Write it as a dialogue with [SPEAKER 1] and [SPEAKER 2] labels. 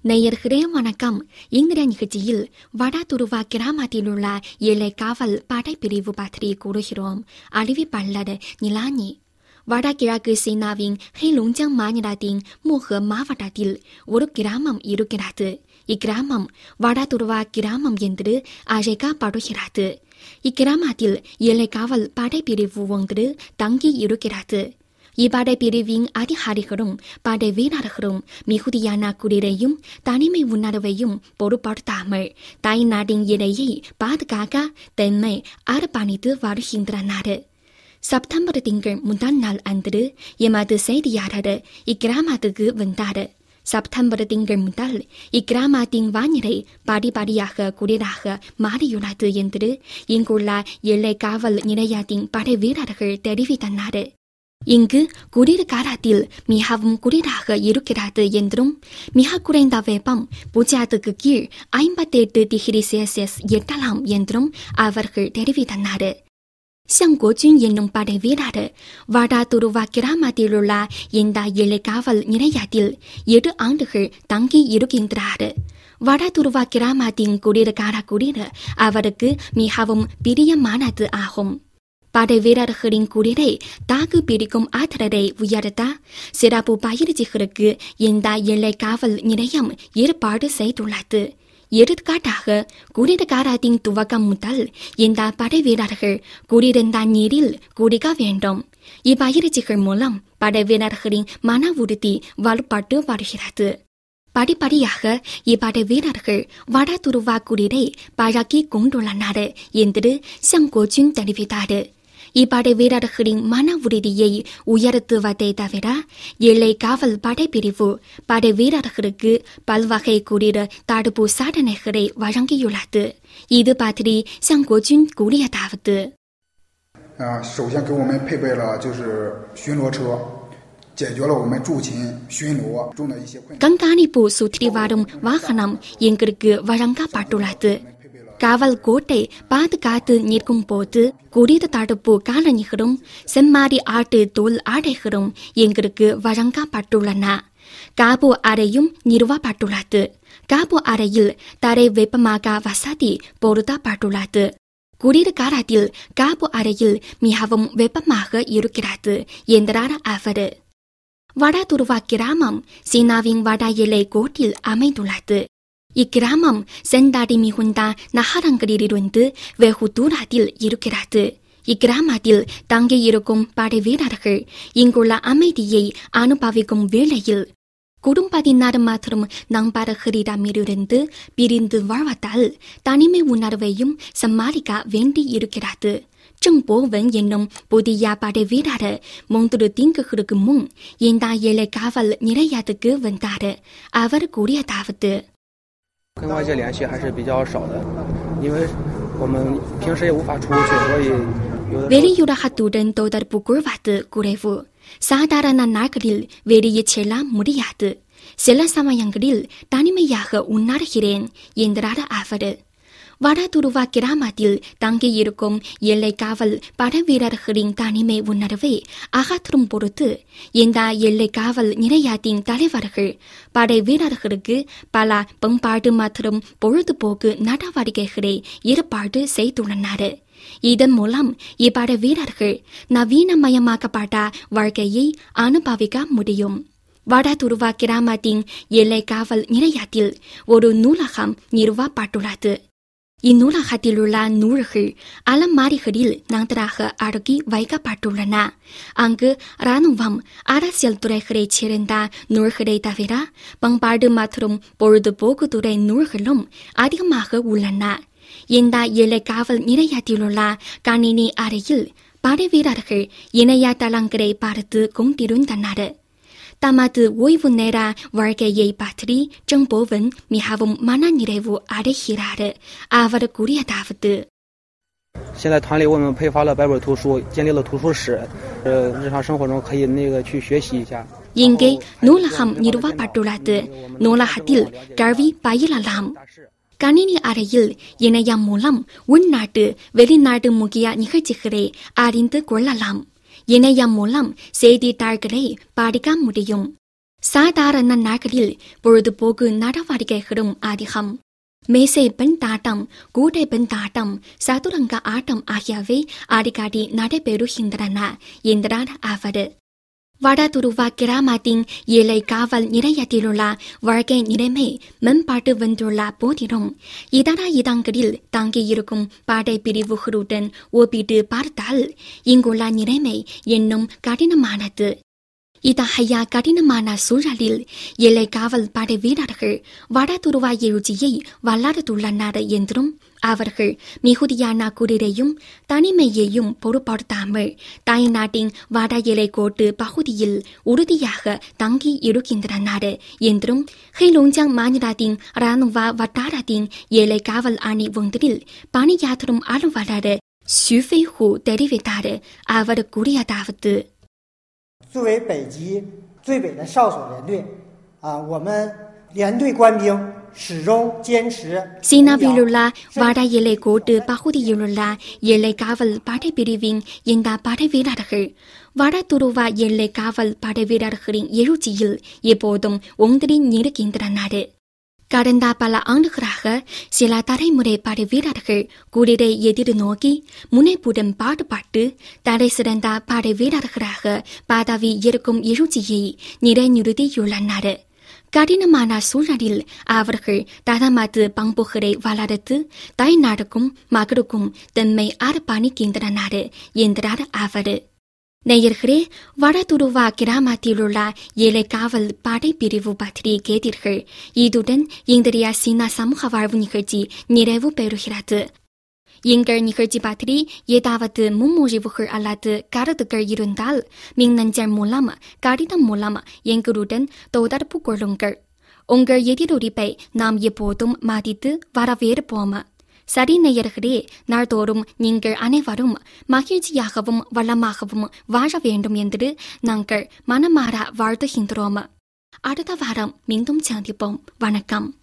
[SPEAKER 1] நேயர்களே வணக்கம் இந்திர நிகழ்ச்சியில் வடதுருவா கிராமத்தில் உள்ள எல்லை காவல் படைப்பிரிவு பற்றி கூறுகிறோம் அறிவிப்பாளர் நிலானி வடகிழக்கு சீனாவின் ஹெய்லுங்ஜாங் மாநிலத்தின் மூஹ மாவட்டத்தில் ஒரு கிராமம் இருக்கிறது இக்கிராமம் வடதுருவா கிராமம் என்று அழைக்கப்படுகிறது இக்கிராமத்தில் எல்லை காவல் படைப்பிரிவு ஒன்று தங்கி இருக்கிறது இப்படை பிரிவின் அதிகாரிகளும் படை வீரர்களும் மிகுதியான குளிரையும் தனிமை உணர்வையும் பொருட்படுத்தாமல் தாய் நாட்டின் இடையே பாதுகாக்க தன்மை அர்ப்பணித்து வருகின்றனர் செப்டம்பர் திங்கள் முதல் நாள் அன்று எமது செய்தியாளர் இக்கிராமத்துக்கு வந்தார் செப்டம்பர் திங்கள் முதல் இக்கிராமத்தின் வானிலை படிப்படியாக குளிராக மாறியுள்ளது என்று இங்குள்ள எல்லை காவல் நிலையத்தின் படை வீரர்கள் தெரிவித்தனர் இங்கு குளிர் காலத்தில் மிகவும் குளிராக இருக்கிறது என்றும் மிக குறைந்த வெப்பம் பூஜ்ஜியத்துக்கு கீழ் ஐம்பத்தெட்டு டிகிரி செல்சியஸ் எட்டலாம் என்றும் அவர்கள் தெரிவித்தனர் 向国军என்னும் படை வீரர் வடா துருவா கிராமத்தில் உள்ள இந்த எல்லை காவல் நிலையத்தில் எட்டு ஆண்டுகள் தங்கி இருக்கின்றார் வடா துருவா கிராமத்தின் குளிர் கால குளிர் அவருக்கு மிகவும் பிரியமானது ஆகும் படை வீரர்களின் குளிரை தாக்கு பிடிக்கும் ஆற்றலை உயர்த்த சிறப்பு பயிற்சிகளுக்கு இந்த எல்லை காவல் நிலையம் ஏற்பாடு செய்துள்ளது எடுத்துக்காட்டாக குளிர் காலத்தின் துவக்கம் முதல் இந்த படை வீரர்கள் குளிர்ந்த நீரில் குடிக்க வேண்டும் இப்பயிற்சிகள் மூலம் படை வீரர்களின் மன உறுதி வலுப்பட்டு வருகிறது படிப்படியாக இப்படை வீரர்கள் வட துருவா குளிரை பழக்கி கொண்டுள்ளனர் என்று சங்கோஜுன் தெரிவித்தார் இப்படை வீரர்களின் மன உறுதியை உயர்த்துவதை தவிர எல்லை காவல் படைப்பிரிவு படை வீரர்களுக்கு பல்வகை குளிர் தடுப்பு சாதனைகளை வழங்கியுள்ளது இது பற்றி சங்கோஜுன் கூறியதாவது
[SPEAKER 2] 啊，首先给我们配备了就是巡逻车，解决了我们驻勤巡逻中的一些困难。
[SPEAKER 1] கண்காணிப்பு சுற்றி வரும் வாகனம் எங்களுக்கு வழங்கப்பட்டுள்ளது காவல் கோட்டை பாதுகாத்து நிற்கும் போது குடித தடுப்பு காலணிகளும் செம்மாரி ஆட்டு தோல் ஆடைகளும் எங்களுக்கு வழங்கப்பட்டுள்ளன காபு அறையும் நிறுவப்பட்டுள்ளது காபு அறையில் தரை வெப்பமாக வசதி பொருத்தப்பட்டுள்ளது குளிர் காலத்தில் காபு அறையில் மிகவும் வெப்பமாக இருக்கிறது என்றார் அவர் வடதுருவா கிராமம் சீனாவின் வட எல்லை கோட்டில் அமைந்துள்ளது இக்கிராமம் செந்தாடி மிகுந்த நகரங்களிலிருந்து வெகு தூரத்தில் இருக்கிறது இக்கிராமத்தில் தங்கியிருக்கும் படை வீரர்கள் இங்குள்ள அமைதியை அனுபவிக்கும் வேளையில் குடும்பத்தினர் மற்றும் நண்பர்களிடமிருந்து பிரிந்து வாழ்வதால் தனிமை உணர்வையும் சமாளிக்க வேண்டி இருக்கிறது போவன் என்னும் புதிய படை வீரர் மூன்று திங்குகளுக்கு முன் இந்த எல்லை காவல் நிலையத்துக்கு வந்தார் அவர் கூறியதாவது
[SPEAKER 3] 跟外界联系还是比较少的，因为我们平时也无法出去，所以有的时候
[SPEAKER 1] வெளியுலகத்துடன் தொடர்பு கொள்வது குறைவு சாதாரண நாட்களில் வெளியே செல்ல முடியாது சில சமயங்களில் தனிமையாக உணர்கிறேன் என்றார் அவர் வடதுருவா கிராமத்தில் தங்கியிருக்கும் எல்லை காவல் படை வீரர்களின் தனிமை உணர்வை அகற்றும் பொறுத்து இந்த எல்லை காவல் நிலையத்தின் தலைவர்கள் படை வீரர்களுக்கு பல பண்பாடு மற்றும் பொழுதுபோக்கு நடவடிக்கைகளை ஏற்பாடு செய்துள்ளனர் இதன் மூலம் இப்படை வீரர்கள் நவீனமயமாக்கப்பட்ட வாழ்க்கையை அனுபவிக்க முடியும் வடதுருவா கிராமத்தின் எல்லை காவல் நிலையத்தில் ஒரு நூலகம் நிறுவப்பட்டுள்ளது இந்நூலகத்தில் உள்ள நூல்கள் அலமாரிகளில் நன்றாக அடுக்கி வைக்கப்பட்டுள்ளன அங்கு ராணுவம் அரசியல் துறைகளைச் சேர்ந்த நூல்களை தவிர பண்பாடு மற்றும் பொழுதுபோக்கு துறை நூல்களும் அதிகமாக உள்ளன இந்த எல்லை காவல் நிலையத்திலுள்ள கணினி அறையில் படை வீரர்கள் இணையதளங்களை பார்த்து கொண்டிருந்தனர் தமது ஓய்வு நேர வாழ்க்கையை பற்றி ஜம்போவன் மிகவும் மனநிறைவு அடைகிறார் அவர் கூறியதாவது
[SPEAKER 3] 现在团里为我们配发了百本图书，建立了图书室，呃，日常生活中可以那个去学习一下。
[SPEAKER 1] இங்கே நூலகம் நிறுவப்பட்டுள்ளது நூலகத்தில் கல்வி பயிலலாம் கணினி அறையில் இணையம் மூலம் உள்நாட்டு வெளிநாட்டு முக்கிய நிகழ்ச்சிகளை அறிந்து கொள்ளலாம் இணையம் மூலம் செய்தித்தாள்களை படிக்க முடியும் சாதாரண நாட்களில் பொழுதுபோக்கு நடவடிக்கைகளும் அதிகம் மேசை பெண்டாட்டம் கூடை பெண்டாட்டம் சதுரங்க ஆட்டம் ஆகியவை அடிக்கடி நடைபெறுகின்றன என்றார் அவர் வடதுருவ கிராமத்தின் ஏழை காவல் நிலையத்திலுள்ள வாழ்க்கை நிலைமை மேம்பாட்டு வந்துள்ள போதிலும் இதர இடங்களில் தங்கியிருக்கும் படை பிரிவுகளுடன் ஒப்பிட்டு பார்த்தால் இங்குள்ள நிலைமை இன்னும் கடினமானது இத்தகைய கடினமான சூழலில் எல்லை காவல் படை வீரர்கள் வடதுருவ எழுச்சியை வளர்த்துள்ளனர் என்றும் அவர்கள் மிகுதியான குளிரையும் தனிமையையும் பொருட்படுத்தாமல் தாய்நாட்டின் வட எல்லை கோட்டு பகுதியில் உறுதியாக தங்கி இருக்கின்றனர் என்றும் ஹெய்லோஞ்சாங் மாநிலத்தின் ராணுவ வட்டாரத்தின் எல்லை காவல் அணி ஒன்றில் பணியாற்றும் அலுவலர் ஷு ஃபெய்ஹூ தெரிவித்தார் அவர் கூறியதாவது
[SPEAKER 4] 作为北极最北的哨所连队，啊，我们连队官兵始终坚持
[SPEAKER 1] சீனாவிலுள்ள வட எல்லை கோட்டு பகுதியிலுள்ள எல்லை காவல் படை பிரிவின் இந்த படை வீரர்கள் வட துருவ எல்லை காவல் படை வீரர்களின் எழுச்சியில் எப்போதும் ஒன்றி இருக்கின்றனர் கடந்த பல ஆண்டுகளாக சில தலைமுறை படை வீரர்கள் குளிரை எதிர்நோக்கி முனைப்புடன் பாடுபட்டு தடை சிறந்த படை வீரர்களாக பதவி இருக்கும் எழுச்சியை நிலைநிறுத்தியுள்ளனர் கடினமான சூழலில் அவர்கள் ததமது பண்புகளை வளர்த்து தாய்நாடுக்கும் மகளுக்கும் தம்மை அர்ப்பணிக்கின்றனர் என்றார் அவர் நேயர்களே வடதுருவ கிராமத்திலுள்ள ஏழை காவல் படை பிரிவு பற்றி கேட்டீர்கள் இதுடன் இன்றைய சீனா சமூக வாழ்வு நிகழ்ச்சி நிறைவு பெறுகிறது எங்கள் நிகழ்ச்சி பற்றி ஏதாவது முன்மொழிவுகள் அல்லது கருத்துக்கள் இருந்தால் மின்னஞ்சல் மூலம் கடிதம் மூலம் எங்களுடன் தொடர்பு கொள்ளுங்கள் உங்கள் எதிரொலிப்பை நாம் எப்போதும் மதித்து வரவேற்போம் சரி நேயர்களே நாள்தோறும் நீங்கள் அனைவரும் மகிழ்ச்சியாகவும் வளமாகவும் வாழ வேண்டும் என்று நாங்கள் மனமாற வாழ்த்துகின்றோம் அடுத்த வாரம் மீண்டும் சந்திப்போம் வணக்கம்